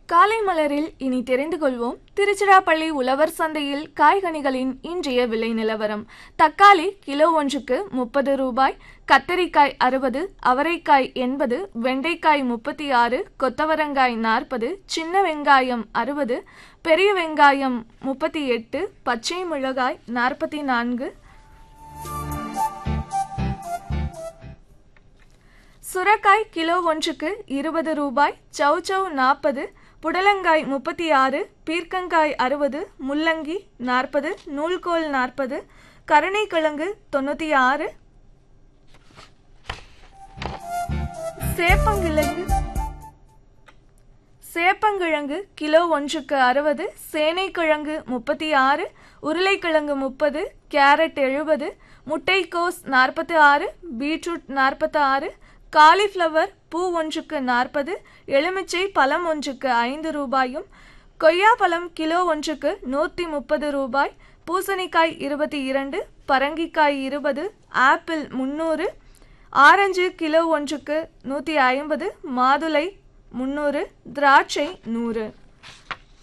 காலை மலரில் இனி தெரிந்து கொள்வோம் திருச்சிராப்பள்ளி உழவர் சந்தையில் காய்கனிகளின் இன்றைய விலை நிலவரம் தக்காளி கிலோ ஒன்றுக்கு முப்பது ரூபாய் கத்தரிக்காய் அறுபது அவரைக்காய் எண்பது வெண்டைக்காய் முப்பத்தி ஆறு கொத்தவரங்காய் நாற்பது சின்ன வெங்காயம் அறுபது பெரிய வெங்காயம் முப்பத்தி எட்டு பச்சை மிளகாய் நாற்பத்தி நான்கு சுரக்காய் கிலோ ஒன்றுக்கு இருபது ரூபாய் சௌச்சௌ நாற்பது புடலங்காய் முப்பத்தி ஆறு பீர்க்கங்காய் அறுபது முள்ளங்கி நாற்பது நூல்கோல் நாற்பது கருணைக்கிழங்கு தொண்ணூற்றி ஆறு சேப்பங்கிழங்கு சேப்பங்கிழங்கு கிலோ ஒன்றுக்கு அறுபது சேனைக்கிழங்கு முப்பத்தி ஆறு உருளைக்கிழங்கு முப்பது கேரட் எழுபது முட்டைக்கோஸ் நாற்பத்தி ஆறு பீட்ரூட் நாற்பத்தி ஆறு காலிஃப்ளவர் பூ ஒன்றுக்கு நாற்பது எலுமிச்சை பழம் ஒன்றுக்கு ஐந்து ரூபாயும் கொய்யாப்பழம் கிலோ ஒன்றுக்கு நூற்றி முப்பது ரூபாய் பூசணிக்காய் இருபத்தி இரண்டு பரங்கிக்காய் இருபது ஆப்பிள் முந்நூறு ஆரஞ்சு கிலோ ஒன்றுக்கு நூற்றி ஐம்பது மாதுளை முந்நூறு திராட்சை நூறு